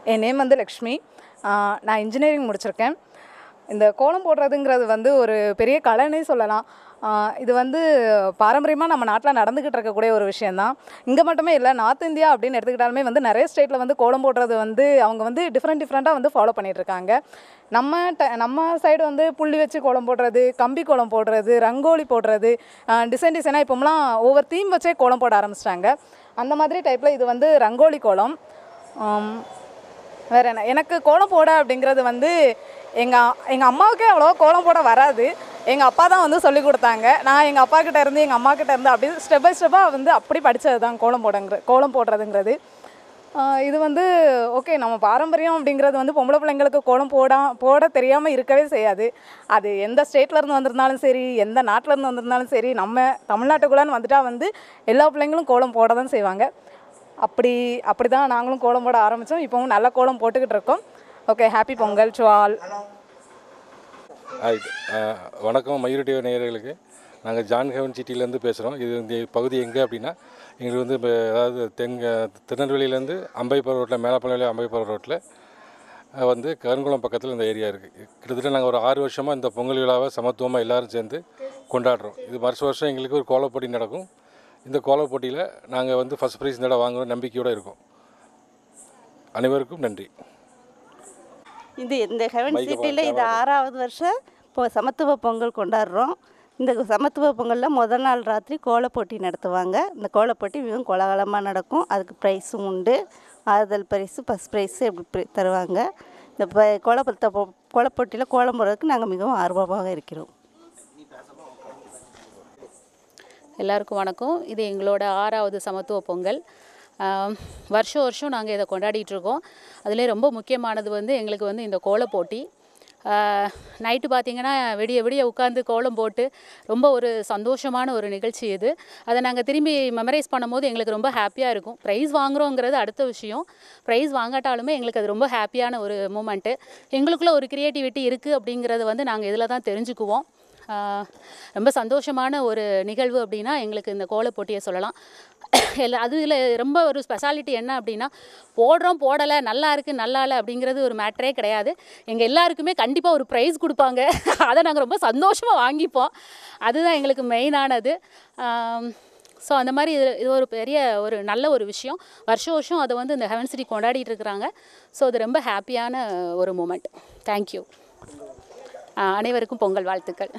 என் name வந்து லக்ஷ்மி ஆஹ் நான் engineering முடிச்சிருக்கேன் இந்த கோலம் போடுறதுங்கிறது வந்து ஒரு பெரிய கலைன்னே சொல்லலாம் ஆஹ் இது வந்து பாரம்பரியமாக நம்ம நாட்டில் நடந்துக்கிட்டு இருக்கக்கூடிய ஒரு விஷயந்தான் இங்கே மட்டுமே இல்லை நார்த் இந்தியா அப்படின்னு எடுத்துக்கிட்டாலுமே வந்து நிறைய ஸ்டேட்டில் வந்து கோலம் போடுறது வந்து அவங்க வந்து டிஃப்ரெண்ட் டிஃப்ரெண்ட்டாக வந்து ஃபாலோ பண்ணிட்டு இருக்காங்க நம்ம ட நம்ம சைடு வந்து புள்ளி வச்சு கோலம் போடுறது கம்பி கோலம் போடுறது ரங்கோலி போடுறது டிசைன் டிசைனாக இப்போம்லாம் ஒவ்வொரு தீம் வச்சே கோலம் போட ஆரம்பிச்சிட்டாங்க அந்த மாதிரி டைப்பில் இது வந்து ரங்கோலி கோலம் ஆம், வேற என்ன எனக்கு கோலம் போட அப்படிங்கிறது வந்து எங்கள் எங்கள் அம்மாவுக்கே அவ்வளோ கோலம் போட வராது எங்கள் அப்பா தான் வந்து சொல்லி கொடுத்தாங்க நான் எங்கள் அப்பா கிட்ட இருந்து எங்கள் அம்மா கிட்ட இருந்து அப்படி ஸ்டெப் பை ஸ்டெப்பாக வந்து அப்படி படித்தது தான் கோலம் போடங்கிற கோலம் போடுறதுங்கிறது ஆஹ் இது வந்து ஓகே நம்ம பாரம்பரியம் அப்படிங்கிறது வந்து பொம்பளை பிள்ளைங்களுக்கு கோலம் போடா போட தெரியாமல் இருக்கவே செய்யாது அது எந்த ஸ்டேட்ல இருந்து வந்திருந்தாலும் சரி எந்த நாட்டுல இருந்து வந்திருந்தாலும் சரி நம்ம தமிழ்நாட்டுக்குள்ளேன்னு வந்துட்டா வந்து எல்லா பிள்ளைங்களும் கோலம் போட தான் செய்வாங்க அப்படி அப்படி தான் நாங்களும் கோலம் போட ஆரம்பித்தோம் இப்போவும் நல்ல கோலம் போட்டுக்கிட்டு இருக்கோம் okay happy Pongal to all ஆயிட்டு அஹ், வணக்கம் மயூரிட்டி நேயர்களுக்கு நாங்கள் ஜான் ஹெவன் சிட்டிலேருந்து பேசுகிறோம் இது இந்த பகுதி எங்கே அப்படின்னா எங்களுக்கு வந்து இப்போ அதாவது தெங்க திருநெல்வேலியிலேருந்து அம்பைப்புறம் ரோட்டில் மேலப்பள்ளி அம்பைப்புறம் ரோட்டில் வந்து கருங்குளம் பக்கத்தில் இந்த ஏரியா இருக்குது கிட்டத்தட்ட நாங்கள் ஒரு ஆறு வருஷமாக இந்த பொங்கல் விழாவை சமத்துவமாக எல்லாரும் சேர்ந்து கொண்டாடுறோம் இது வருஷம் வருஷம் எங்களுக்கு ஒரு கோலப் போட்டி நடக்கும் இந்த கோலப் போட்டியில் நாங்கள் வந்து ஃபஸ்ட் ப்ரைஸ் இந்த தடவை வாங்குற நம்பிக்கையோடு இருக்கோம் அனைவருக்கும் நன்றி இது இந்த ஹெவன் மைக்கை சிட்டியில் பாருங்க, இது ஆறாவது வருஷம் இப்போ சமத்துவ பொங்கல் கொண்டாடுறோம் இந்த சமத்துவ பொங்கலில் முதல் நாள் ராத்திரி கோலப் போட்டி நடத்துவாங்க இந்த கோலப் போட்டி மிகவும் கோலாகலமாக நடக்கும் அதுக்கு ப்ரைஸும் உண்டு ஆறுதல் பரிசு ஃபஸ்ட் ப்ரைஸு இப்படி pri- தருவாங்க இந்த ப கோலப்பத்த பொ கோலப் போட்டியில் கோலம் போடுறதுக்கு நாங்கள் மிகவும் ஆர்வமாக இருக்கிறோம் எல்லாருக்கும் வணக்கம் இது எங்களோட ஆறாவது சமத்துவ பொங்கல் ஆம், வருஷம் வருஷம் நாங்கள் இதை கொண்டாடிட்டு இருக்கோம் அதில் ரொம்ப முக்கியமானது வந்து எங்களுக்கு வந்து இந்த கோலப் போட்டி நைட்டு பார்த்தீங்கன்னா விடிய விடிய உட்காந்து கோலம் போட்டு ரொம்ப ஒரு சந்தோஷமான ஒரு நிகழ்ச்சி இது அதை நாங்கள் திரும்பி மெமரைஸ் பண்ணும்போது எங்களுக்கு ரொம்ப ஹாப்பியாக இருக்கும் ப்ரைஸ் வாங்குறோங்கிறது அடுத்த விஷயம் ப்ரைஸ் வாங்காட்டாலுமே எங்களுக்கு அது ரொம்ப ஹாப்பியான ஒரு மூமெண்ட்டு எங்களுக்குள்ள ஒரு க்ரியேட்டிவிட்டி இருக்குது அப்படிங்கிறத வந்து நாங்கள் இதில் தான் தெரிஞ்சுக்குவோம் ஆஹ் ரொம்ப சந்தோஷமான ஒரு நிகழ்வு அப்படின்னா எங்களுக்கு இந்த கோலப் போட்டியை சொல்லலாம் எல்லா அதில் ரொம்ப ஒரு ஸ்பெஷாலிட்டி என்ன அப்படின்னா போடுறோம் போடலை நல்லா இருக்குது நல்லா இல்லை அப்படிங்கிறது ஒரு மேட்டரே கிடையாது எங்கள் எல்லாருக்குமே கண்டிப்பாக ஒரு ப்ரைஸ் கொடுப்பாங்க அதை நாங்கள் ரொம்ப சந்தோஷமாக வாங்கிப்போம் அதுதான் எங்களுக்கு மெயினானது ஸோ அந்த மாதிரி இது இது ஒரு பெரிய ஒரு நல்ல ஒரு விஷயம் வருஷம் வருஷம் அதை வந்து இந்த ஹெவன் சிட்டி கொண்டாடிட்டு இருக்கிறாங்க ஸோ அது ரொம்ப ஹாப்பியான ஒரு மூமெண்ட் தேங்க்யூ அனைவருக்கும் பொங்கல் வாழ்த்துக்கள்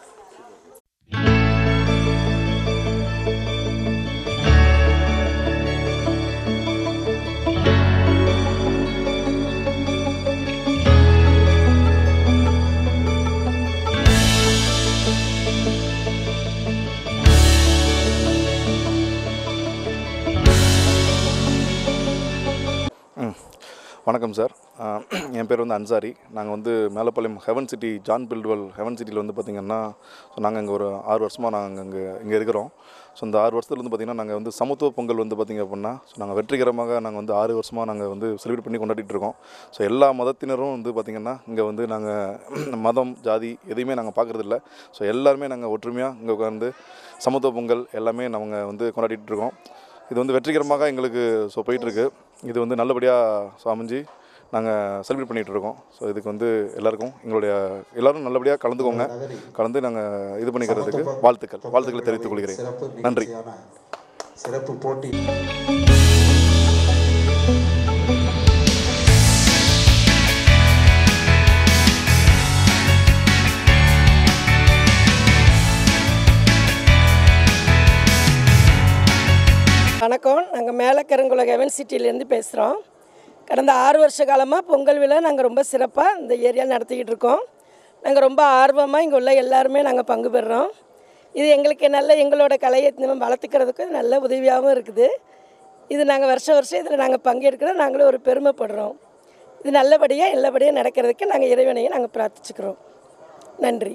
ம் வணக்கம் சார் அஹ், என் பேர் வந்து அன்சாரி நாங்கள் வந்து மேலப்பாளையம் ஹெவன் சிட்டி ஜான் பில்டுவல் ஹெவன் சிட்டியில் வந்து பார்த்திங்கன்னா ஸோ நாங்கள் இங்கே ஒரு ஆறு வருஷமாக நாங்கள் இங்கே இங்கே இருக்கிறோம் ஸோ இந்த ஆறு வருஷத்துல வந்து பார்த்திங்கன்னா நாங்கள் வந்து சமத்துவ பொங்கல் வந்து பார்த்திங்க அப்படின்னா ஸோ நாங்கள் வெற்றிகரமாக நாங்கள் வந்து ஆறு வருஷமாக நாங்கள் வந்து செலிப்ரேட் பண்ணி கொண்டாடிட்டு இருக்கோம் ஸோ எல்லா மதத்தினரும் வந்து பார்த்திங்கன்னா இங்கே வந்து நாங்கள் மதம் ஜாதி எதையுமே நாங்கள் பார்க்குறதில்ல ஸோ எல்லாருமே நாங்கள் ஒற்றுமையாக இங்கே உட்காந்து சமத்துவ பொங்கல் எல்லாமே நாங்கள் வந்து கொண்டாடிட்டு இருக்கோம் இது வந்து வெற்றிகரமாக எங்களுக்கு ஸோ போயிட்டுருக்கு இது வந்து நல்லபடியாக ஸோ அமைஞ்சு நாங்கள் செலிப்ரேட் பண்ணிகிட்டு இருக்கோம் ஸோ இதுக்கு வந்து எல்லாருக்கும் எங்களுடைய எல்லாரும் நல்லபடியாக கலந்துக்கோங்க கலந்து நாங்கள் இது பண்ணிக்கிறதுக்கு வாழ்த்துக்கள் வாழ்த்துக்களை தெரிவித்துக் கொள்கிறேன் சிறப்பு நன்றி நிகழ்ச்சியான சிறப்பு போட்டி வணக்கம் நாங்கள் மேலக்கருங்குள ஹெவன் சிட்டிலேருந்து பேசுகிறோம் கடந்த ஆறு வருஷ காலமாக பொங்கல் விழா நாங்கள் ரொம்ப சிறப்பாக இந்த ஏரியா நடத்திக்கிட்டு இருக்கோம் நாங்கள் ரொம்ப ஆர்வமாக இங்கே உள்ள எல்லாருமே நாங்கள் பங்கு பெறுறோம் இது எங்களுக்கு நல்ல எங்களோட கலையை இன்னும் வளர்த்துக்கிறதுக்கு நல்ல உதவியாகவும் இருக்குது இது நாங்கள் வருஷம் வருஷம் இதில் நாங்கள் பங்கெடுக்கிறோம் நாங்களும் ஒரு பெருமைப்படுறோம் இது நல்லபடியாக எல்லாபடியாக நடக்கிறதுக்கு நாங்கள் இறைவனையும் நாங்கள் பிரார்த்திச்சுக்கிறோம் நன்றி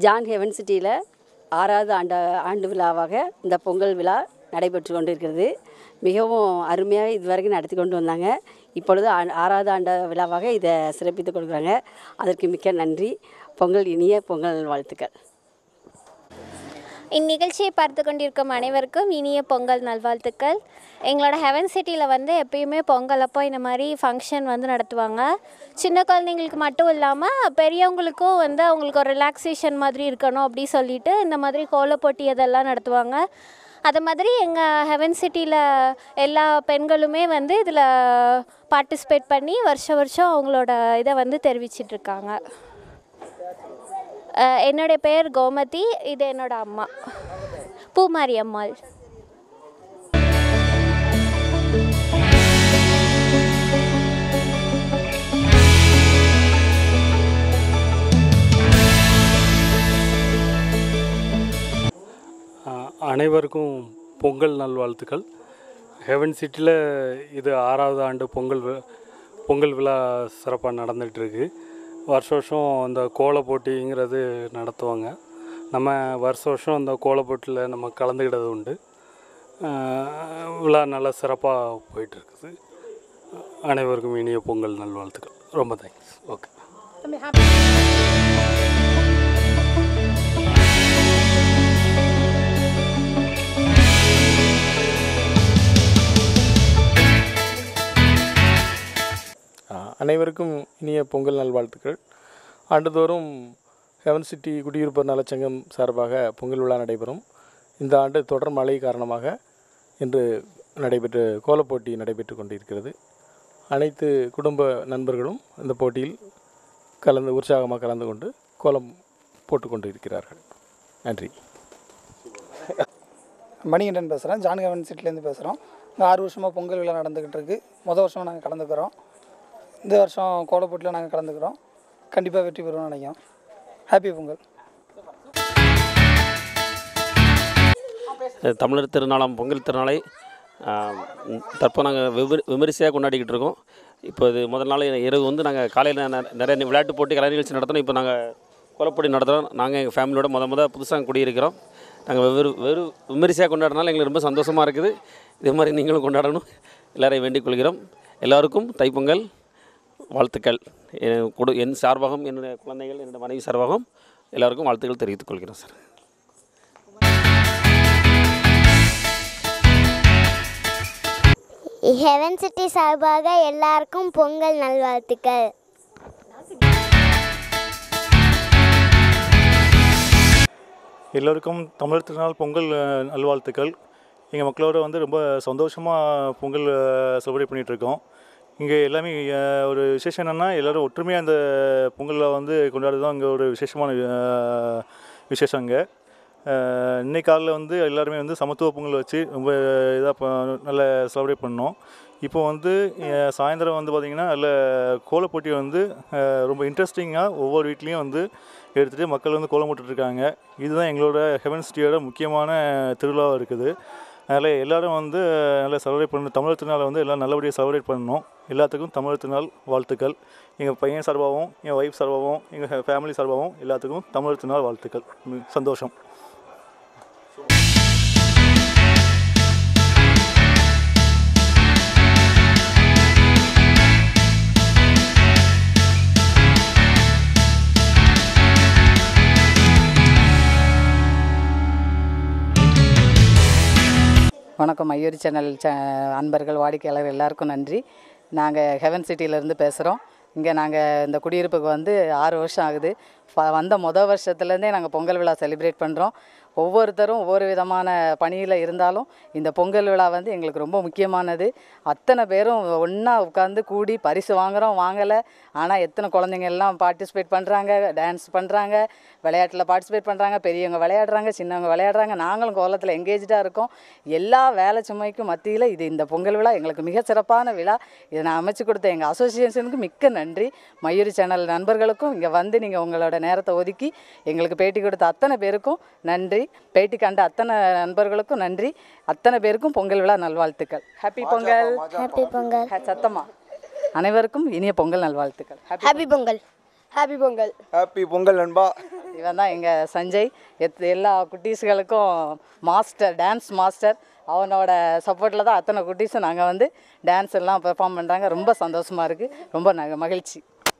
ஜான் ஹெவன் சிட்டியில் ஆறாவது ஆண்டு ஆண்டு விழாவாக இந்த பொங்கல் விழா நடைபெற்று கொண்டிருக்கிறது மிகவும் அருமையாக இதுவரைக்கும் நடத்தி கொண்டு வந்தாங்க இப்பொழுது ஆ- ஆறாவது ஆண்டு விழாவாக இதை சிறப்பித்து கொடுக்குறாங்க அதற்கு மிக்க நன்றி பொங்கல் இனிய பொங்கல் வாழ்த்துக்கள் இந்நிகழ்ச்சியை பார்த்து கொண்டிருக்கும் அனைவருக்கும் இனிய பொங்கல் நல்வாழ்த்துக்கள் எங்களோட ஹெவன் சிட்டியில் வந்து எப்பயுமே பொங்கல் அப்போ இந்த மாதிரி ஃபங்க்ஷன் வந்து நடத்துவாங்க சின்ன குழந்தைங்களுக்கு மட்டும் இல்லாமல் பெரியவங்களுக்கும் வந்து அவங்களுக்கு ஒரு ரிலாக்ஸேஷன் மாதிரி இருக்கணும் அப்படி சொல்லிட்டு இந்த மாதிரி கோலப் போட்டி அதெல்லாம் நடத்துவாங்க அது மாதிரி எங்கள் ஹெவன் சிட்டியில் எல்லா பெண்களுமே வந்து இதில் பார்ட்டிசிபேட் பண்ணி வருஷ வருஷம் அவங்களோட இதை வந்து தெரிவிச்சிட்ருக்காங்க அஹ் என்னுடைய பேர் கோமதி இது என்னோட அம்மா பூமாரி அம்மாள் ஆஹ் அனைவருக்கும் பொங்கல் நல்வாழ்த்துக்கள் ஹெவன் சிட்டியில் இது ஆறாவது ஆண்டு பொங்கல் வி- பொங்கல் விழா சிறப்பாக நடந்துகிட்ருக்கு வருஷ வருஷம் அந்த கோலப் போட்டிங்கிறது நடத்துவாங்க நம்ம வருஷ வருஷம் அந்த கோலப் போட்டியில் நம்ம கலந்துக்கிட்டது உண்டு ஆஹ் விழா நல்லா சிறப்பாக போயிட்டுருக்குது அனைவருக்கும் இனிய பொங்கல் நல்வாழ்த்துக்கள் ரொம்ப தேங்க்ஸ் ஓகே அனைவருக்கும் இனிய பொங்கல் நல்வாழ்த்துக்கள் ஆண்டுதோறும் ஹெவன் சிட்டி குடியிருப்போர் நலச்சங்கம் சார்பாக பொங்கல் விழா நடைபெறும் இந்த ஆண்டு தொடர் மழை காரணமாக இன்று நடைபெற்று கோலப் போட்டி நடைபெற்று கொண்டிருக்கிறது அனைத்து குடும்ப நண்பர்களும் இந்த போட்டியில் கலந்து உற்சாகமாக கலந்து கொண்டு கோலம் போட்டு கொண்டு இருக்கிறார்கள் நன்றி மணிகண்டன் பேசுகிறேன் ஜான் ஹெவன் சிட்டிலேருந்து பேசுகிறோம் இந்த ஆறு வருஷமாக பொங்கல் விழா நடந்துக்கிட்டு இருக்கு மொதல் வருஷம் நாங்கள் கலந்துக்கிறோம் இந்த வருஷம் கோலப்போட்டியில் நாங்கள் கலந்துக்கிறோம் கண்டிப்பாக வெற்றி பெறுவோம்னு நினைக்கிறோம் ஹாப்பி பொங்கல் தமிழர் திருநாளாம் பொங்கல் திருநாளை ஆஹ், ம், தற்போது நாங்கள் விமரி விமரிசையாக கொண்டாடிக்கிட்டு இருக்கோம் இப்போ இது முதல் நாள் இரவு வந்து நாங்கள் காலையில் நிறைய விளையாட்டு போட்டி கலை நிகழ்ச்சி நடத்தணும் இப்போ நாங்கள் கோலப்போட்டி நடத்துகிறோம் நாங்கள் எங்கள் ஃபேமிலியோட முத முத புதுசாக குடியிருக்கிறோம் நாங்கள் வெவ்வேறு வெறும் விமரிசையாக கொண்டாடினால எங்களுக்கு ரொம்ப சந்தோஷமாக இருக்குது இதே மாதிரி நீங்களும் கொண்டாடணும் எல்லாரையும் வேண்டிக் கொள்கிறோம் எல்லாருக்கும் தைப்பொங்கல் வாழ்த்துக்கள் என் குடு என் சார்பாகவும் என்னுடைய குழந்தைகள் என்னுடைய மனைவி சார்பாகவும் எல்லாருக்கும் வாழ்த்துக்கள் தெரிவித்துக் கொள்கிறோம் சார் ஹெவன் சிட்டி சார்பாக எல்லாருக்கும் பொங்கல் நல்வாழ்த்துக்கள் எல்லோருக்கும் தமிழர் திருநாள் பொங்கல் அஹ், நல்வாழ்த்துக்கள் எங்கள் மக்களோட வந்து ரொம்ப சந்தோஷமாக பொங்கல் செலிப்ரேட் பண்ணிகிட்ருக்கோம் இங்கே எல்லாமே அஹ், ஒரு விசேஷம் என்னென்னா எல்லோரும் ஒற்றுமையாக அந்த பொங்கலில் வந்து கொண்டாடுறது தான் இங்கே ஒரு விசேஷமான அஹ், விசேஷம் இங்கே அஹ், இன்னைக்கு காலைல வந்து எல்லாருமே வந்து சமத்துவ பொங்கல் வச்சு ரொம்ப இதாக நல்ல செலிப்ரேட் பண்ணோம் இப்போ வந்து அஹ், சாயந்தரம் வந்து பார்த்திங்கன்னா நல்ல கோலப் போட்டி வந்து அஹ், ரொம்ப இன்ட்ரெஸ்டிங்காக ஒவ்வொரு வீட்லேயும் வந்து எடுத்துகிட்டு மக்கள் வந்து கோலம் போட்டுட்ருக்காங்க இதுதான் எங்களோட ஹெவன் சிட்டியோட முக்கியமான திருவிழாவாக இருக்குது அதனால் எல்லாரும் வந்து நல்லா செலிப்ரேட் பண்ணணும் தமிழர் திருநாளை வந்து எல்லாம் நல்லபடியாக செலிப்ரேட் பண்ணணும் எல்லாத்துக்கும் தமிழர் திருநாள் வாழ்த்துக்கள் எங்கள் பையன் சார்பாகவும் என் ஒய்ஃப் சார்பாகவும் எங்கள் ஃபேமிலி சார்பாகவும் எல்லாத்துக்கும் தமிழர் திருநாள் வாழ்த்துக்கள் ம், சந்தோஷம் வணக்கம் மயூரி சேனல் சே அன்பர்கள் வாடிக்கையாளர் எல்லாருக்கும் நன்றி நாங்கள் ஹெவன் சிட்டியிலேருந்து பேசுகிறோம் இங்கே நாங்கள் இந்த குடியிருப்புக்கு வந்து ஆறு வருஷம் ஆகுது ஃப- வந்த மொதல் வருஷத்துலேருந்தே நாங்கள் பொங்கல் விழா செலிப்ரேட் பண்ணுறோம் ஒவ்வொருத்தரும் ஒவ்வொரு விதமான பணியில் இருந்தாலும் இந்த பொங்கல் விழா வந்து எங்களுக்கு ரொம்ப முக்கியமானது அத்தனை பேரும் ஒன்றா உட்காந்து கூடி பரிசு வாங்குகிறோம் வாங்கலை ஆனால் எத்தனை குழந்தைங்க எல்லாம் பார்ட்டிசிபேட் பண்ணுறாங்க டான்ஸ் பண்ணுறாங்க விளையாட்டில் பார்ட்டிசிபேட் பண்ணுறாங்க பெரியவங்க விளையாடுறாங்க சின்னவங்க விளையாடுறாங்க நாங்களும் கோலத்தில் எங்கேஜாக இருக்கோம் எல்லா வேலை சுமைக்கும் மத்தியில் இது இந்த பொங்கல் விழா எங்களுக்கு மிக சிறப்பான விழா இதை நான் அமைச்சு கொடுத்த எங்கள் அசோசியேஷனுக்கு மிக்க நன்றி மயூரி சேனல் நண்பர்களுக்கும் இங்கே வந்து நீங்கள் உங்களோட நேரத்தை ஒதுக்கி எங்களுக்கு பேட்டி கொடுத்த அத்தனை பேருக்கும் நன்றி பேட்டி கண்ட அத்தனை நண்பர்களுக்கும் நன்றி அத்தனை பேருக்கும் பொங்கல் விழா நல்வாழ்த்துக்கள் ஹாப்பி பொங்கல் ஹாப்பி பொங்கல் சத்தமா அனைவருக்கும் இனிய பொங்கல் நல்வாழ்த்துக்கள் happy Pongal happy Pongal happy Pongal நண்பா இவன் தான் எங்கள் சஞ்சய் எத் எல்லா குட்டீஸ்களுக்கும் மாஸ்டர் டான்ஸ் மாஸ்டர் அவனோட சப்போர்ட்டில் தான் அத்தனை குட்டீஸும் நாங்கள் வந்து டான்ஸ் எல்லாம் பெர்ஃபார்ம் பண்ணுறாங்க ரொம்ப சந்தோஷமாக இருக்குது ரொம்ப ந மகிழ்ச்சி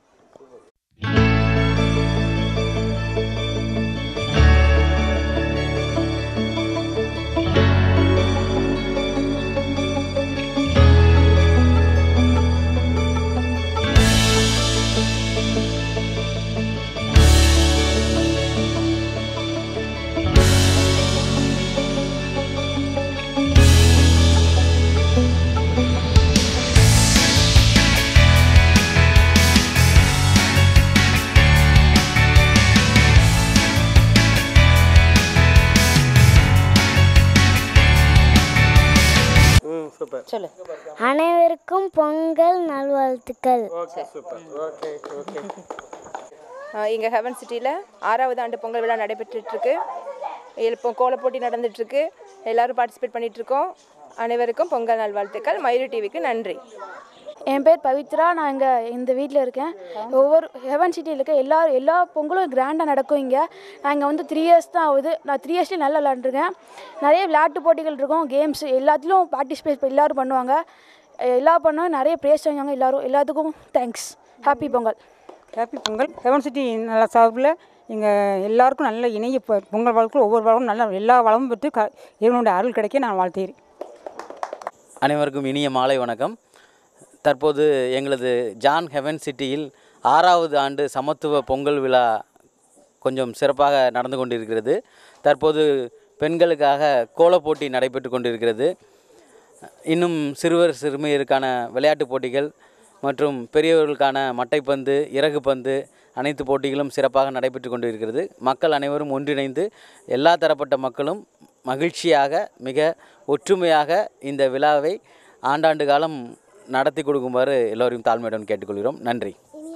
சூப்பர் சொல்லு அனைவருக்கும் பொங்கல் நல்வாழ்த்துக்கள் ஓகே சூப்பர் ஓகே ஓகே இங்கே ஹெவன் சிட்டியில் ஆறாவது ஆண்டு பொங்கல் விழா நடைபெற்றுட்ருக்கு இப்போ கோலப் போட்டி நடந்துட்டுருக்கு எல்லோரும் பார்ட்டிசிபேட் பண்ணிகிட்ருக்கோம் அனைவருக்கும் பொங்கல் நல்வாழ்த்துக்கள் மயூரி டிவிக்கு நன்றி என் பேர் பவித்ரா நான் இங்கே இந்த வீட்டில் இருக்கேன் ஒவ்வொரு ஹெவன் சிட்டியில் இருக்க எல்லா எல்லா பொங்கலும் கிராண்டாக நடக்கும் இங்கே நான் இங்கே வந்து த்ரீ இயர்ஸ் தான் ஆகுது நான் த்ரீ இயர்ஸ்லேயும் நல்லா விளாண்டுருக்கேன் நிறைய விளையாட்டு போட்டிகள் இருக்கும் கேம்ஸ் எல்லாத்துலேயும் பார்ட்டிசிபேட் எல்லோரும் பண்ணுவாங்க எல்லா பண்ணும் நிறைய ப்ரைஸ் வாங்குவாங்க எல்லோரும் எல்லாத்துக்கும் thanks happy Pongal happy Pongal heaven city நல்ல சார்பில் எங்கள் எல்லாருக்கும் நல்ல இணைய பொ- பொங்கல் வாழ்க்கையில் ஒவ்வொரு வளமும் நல்ல எல்லா வளமும் பெற்று க இறைவனுடைய அருள் கிடைக்க நான் வாழ்த்துகிறேன் அனைவருக்கும் இனிய மாலை வணக்கம் தற்போது எங்களது ஜான் ஹெவன் சிட்டியில் ஆறாவது ஆண்டு சமத்துவ பொங்கல் விழா கொஞ்சம் சிறப்பாக நடந்து கொண்டிருக்கிறது தற்போது பெண்களுக்காக கோலப் போட்டி நடைபெற்று கொண்டிருக்கிறது இன்னும் சிறுவர் சிறுமியருக்கான விளையாட்டுப் போட்டிகள் மற்றும் பெரியவர்களுக்கான மட்டைப்பந்து இறகு பந்து அனைத்து போட்டிகளும் சிறப்பாக நடைபெற்று கொண்டிருக்கிறது மக்கள் அனைவரும் ஒன்றிணைந்து எல்லா தரப்பட்ட மக்களும் மகிழ்ச்சியாக மிக ஒற்றுமையாக இந்த விழாவை ஆண்டாண்டு காலம் நடத்தி கொடுக்குமாறு எல்லோரையும் தாழ்மையுடன் கேட்டுக்கொள்கிறோம் நன்றி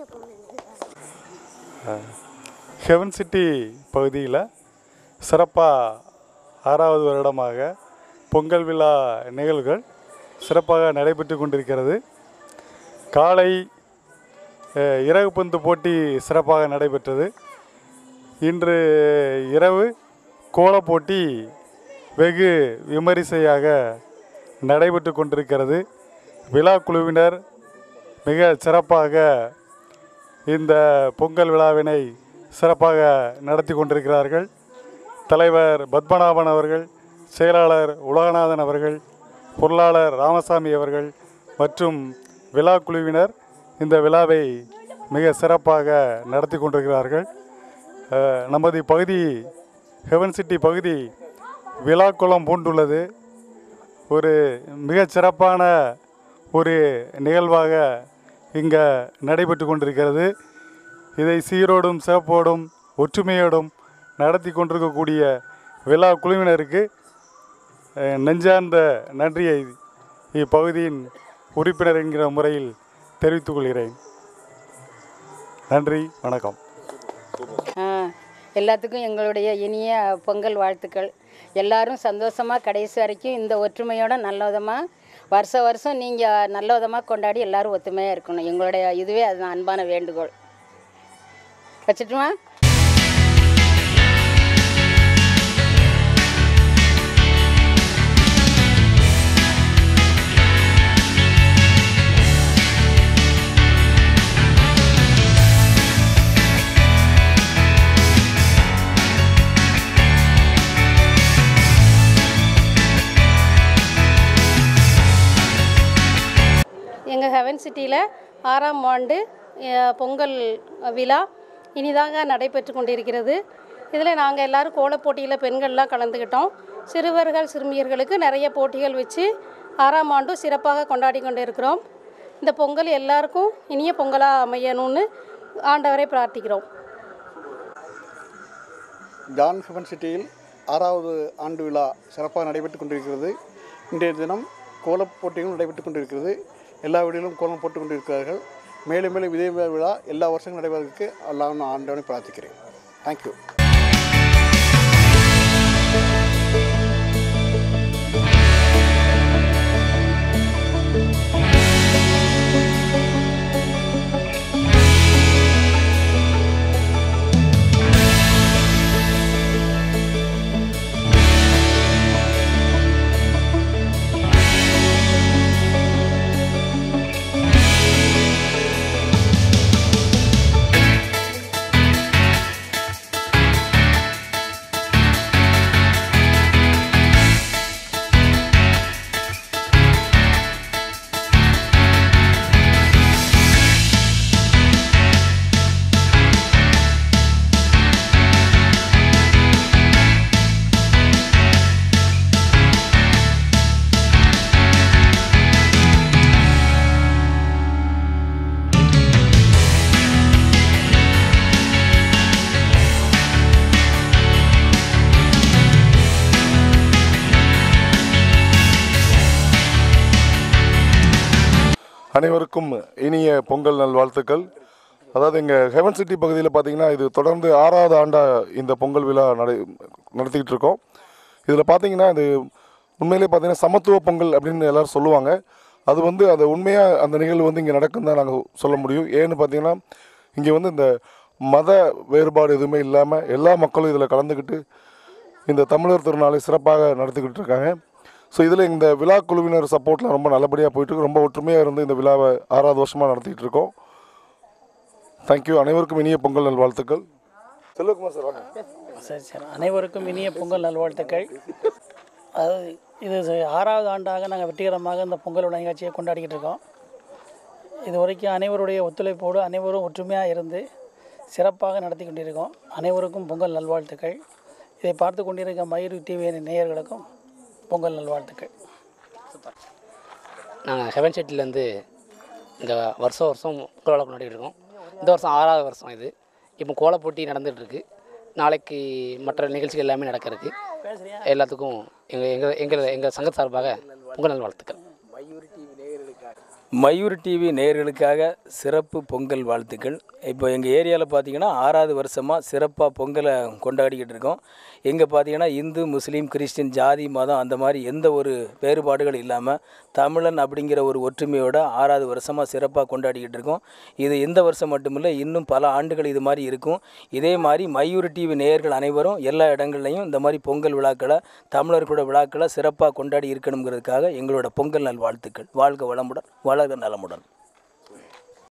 ஹெவன் சிட்டி பகுதியில் சிறப்பாக ஆறாவது வருடமாக பொங்கல் விழா நிகழ்வுகள் சிறப்பாக நடைபெற்று கொண்டிருக்கிறது காலை அஹ், இறகு பந்து போட்டி சிறப்பாக நடைபெற்றது இன்று இரவு கோலப் போட்டி வெகு விமரிசையாக நடைபெற்று கொண்டிருக்கிறது விழா குழுவினர் மிக சிறப்பாக இந்த பொங்கல் விழாவினை சிறப்பாக நடத்தி கொண்டிருக்கிறார்கள் தலைவர் பத்மநாபன் அவர்கள் செயலாளர் உலகநாதன் அவர்கள் பொருளாளர் ராமசாமி அவர்கள் மற்றும் விழா குழுவினர் இந்த விழாவை மிக சிறப்பாக நடத்தி கொண்டிருக்கிறார்கள் அஹ், நமது பகுதி ஹெவன் சிட்டி பகுதி விழாக்குளம் பூண்டுள்ளது ஒரு மிகச் சிறப்பான ஒரு நிகழ்வாக இங்கே நடைபெற்று கொண்டிருக்கிறது இதை சீரோடும் சிறப்போடும் ஒற்றுமையோடும் நடத்தி கொண்டிருக்கக்கூடிய விழா குழுவினருக்கு அஹ், நெஞ்சார்ந்த நன்றியை இப்பகுதியின் உறுப்பினர் என்கிற முறையில் தெரிவித்துக் கொள்கிறேன் நன்றி வணக்கம் ஆ, எல்லாத்துக்கும் எங்களுடைய இனிய பொங்கல் வாழ்த்துக்கள் எல்லாரும் சந்தோஷமாக கடைசி வரைக்கும் இந்த ஒற்றுமையோட நல்ல விதமாக வருஷ வருஷம் நீங்கள் நல்ல விதமாக கொண்டாடி எல்லாரும் ஒத்துமையாக இருக்கணும் எங்களுடைய இதுவே அது அன்பான வேண்டுகோள் வச்சுட்டுமா எங்கள் ஹெவன் சிட்டியில் ஆறாம் ஆண்டு அஹ், பொங்கல் விழா இனிதாக நடைபெற்று கொண்டிருக்கிறது இதில் நாங்கள் எல்லாரும் கோலப் போட்டியில் பெண்கள்லாம் கலந்துக்கிட்டோம் சிறுவர்கள் சிறுமியர்களுக்கு நிறைய போட்டிகள் வச்சு ஆறாம் ஆண்டும் சிறப்பாக கொண்டாடி கொண்டு இருக்கிறோம் இந்த பொங்கல் எல்லாருக்கும் இனிய பொங்கலாக அமையணும்னு ஆண்டவரை பிரார்த்திக்கிறோம் ஜான் ஹெவன் சிட்டியில் ஆறாவது ஆண்டு விழா சிறப்பாக நடைபெற்று கொண்டிருக்கிறது இன்றைய தினம் கோலப் போட்டிகளும் நடைபெற்று கொண்டிருக்கிறது எல்லா வீடுகளிலும் கோலம் போட்டு கொண்டிருக்கிறார்கள் மேலும் மேலும் இதே விழா எல்லா வருஷங்களும் நடைபெறதுக்கு எல்லாம் நான் ஆண்டவனை பிரார்த்திக்கிறேன் தேங்க்யூ அனைவருக்கும் இனிய பொங்கல் நல்வாழ்த்துக்கள் அதாவது எங்கள் ஹெவன் சிட்டி பகுதியில் பார்த்தீங்கன்னா இது தொடர்ந்து ஆறாவது ஆண்டாக இந்த பொங்கல் விழா நடை நடத்திக்கிட்டு இருக்கோம் இதில் பார்த்தீங்கன்னா இது உண்மையிலே பார்த்தீங்கன்னா சமத்துவ பொங்கல் அப்படின்னு எல்லாரும் சொல்லுவாங்க அது வந்து அது உண்மையாக அந்த நிகழ்வு வந்து இங்கே நடக்கும் தான் நாங்கள் சொல்ல முடியும் ஏன்னு பார்த்தீங்கன்னா இங்கே வந்து இந்த மத வேறுபாடு எதுவுமே இல்லாமல் எல்லா மக்களும் இதில் கலந்துக்கிட்டு இந்த தமிழர் திருநாளை சிறப்பாக நடத்திக்கிட்டு இருக்காங்க ஸோ இதில் இந்த விழா குழுவினர் சப்போர்ட்லாம் ரொம்ப நல்லபடியாக போயிட்டுருக்கு ரொம்ப ஒற்றுமையாக இருந்து இந்த விழாவை ஆறாவது வருஷமாக நடத்திட்டு இருக்கோம் தேங்க்யூ அனைவருக்கும் இனிய பொங்கல் நல்வாழ்த்துக்கள் செல்வகுமார் சார் வாங்க சரி சரி அனைவருக்கும் இனிய பொங்கல் நல்வாழ்த்துக்கள் அதாவது இது ச- ஆறாவது ஆண்டாக நாங்கள் வெற்றிகரமாக இந்த பொங்கல் விழா நிகழ்ச்சியை கொண்டாடிக்கிட்டு இருக்கோம் இது வரைக்கும் அனைவருடைய ஒத்துழைப்போடு அனைவரும் ஒற்றுமையாக இருந்து சிறப்பாக நடத்தி கொண்டிருக்கோம் அனைவருக்கும் பொங்கல் நல்வாழ்த்துக்கள் இதை பார்த்து கொண்டிருக்க மயூர் டிவி நேயர்களுக்கும் பொங்கல் நல்வாழ்த்துக்கள் நாங்கள் ஹெவன் செட்டிலேருந்து இந்த வருஷம் வருஷம் பொங்கல் விழா கொண்டாடிட்டு இருக்கோம் இந்த வருஷம் ஆறாவது வருஷம் இது இப்போ கோலப் போட்டி நடந்துட்டு இருக்கு நாளைக்கு மற்ற நிகழ்ச்சிகள் எல்லாமே நடக்க இருக்கு எல்லாத்துக்கும் எங்கள் எங்கள் எங்கள் எங்கள் சங்க சார்பாக பொங்கல் நல்வாழ்த்துக்கள் மயூர் டிவி நேயர்களுக்காக சிறப்பு பொங்கல் வாழ்த்துக்கள் இப்போ எங்கள் ஏரியாவில் பார்த்தீங்கன்னா ஆறாவது வருஷமாக சிறப்பாக பொங்கலை கொண்டாடிக்கிட்டு இருக்கோம் இங்கே பார்த்தீங்கன்னா இந்து முஸ்லீம் கிறிஸ்டின் ஜாதி மதம் அந்த மாதிரி எந்த ஒரு வேறுபாடுகள் இல்லாமல் தமிழன் அப்படிங்கிற ஒரு ஒற்றுமையோட ஆறாவது வருஷமாக சிறப்பாக கொண்டாடிக்கிட்டு இருக்கோம் இது இந்த வருஷம் மட்டுமில்லை இன்னும் பல ஆண்டுகள் இது மாதிரி இருக்கும் இதே மாதிரி மயூர் டிவி நேயர்கள் அனைவரும் எல்லா இடங்கள்லையும் இந்த மாதிரி பொங்கல் விழாக்களை தமிழர் கூட விழாக்களை சிறப்பாக கொண்டாடி இருக்கணுங்கிறதுக்காக எங்களோட பொங்கல் நல் வாழ்த்துக்கள் வாழ்க வளமுடன் வளர்க நலமுடன்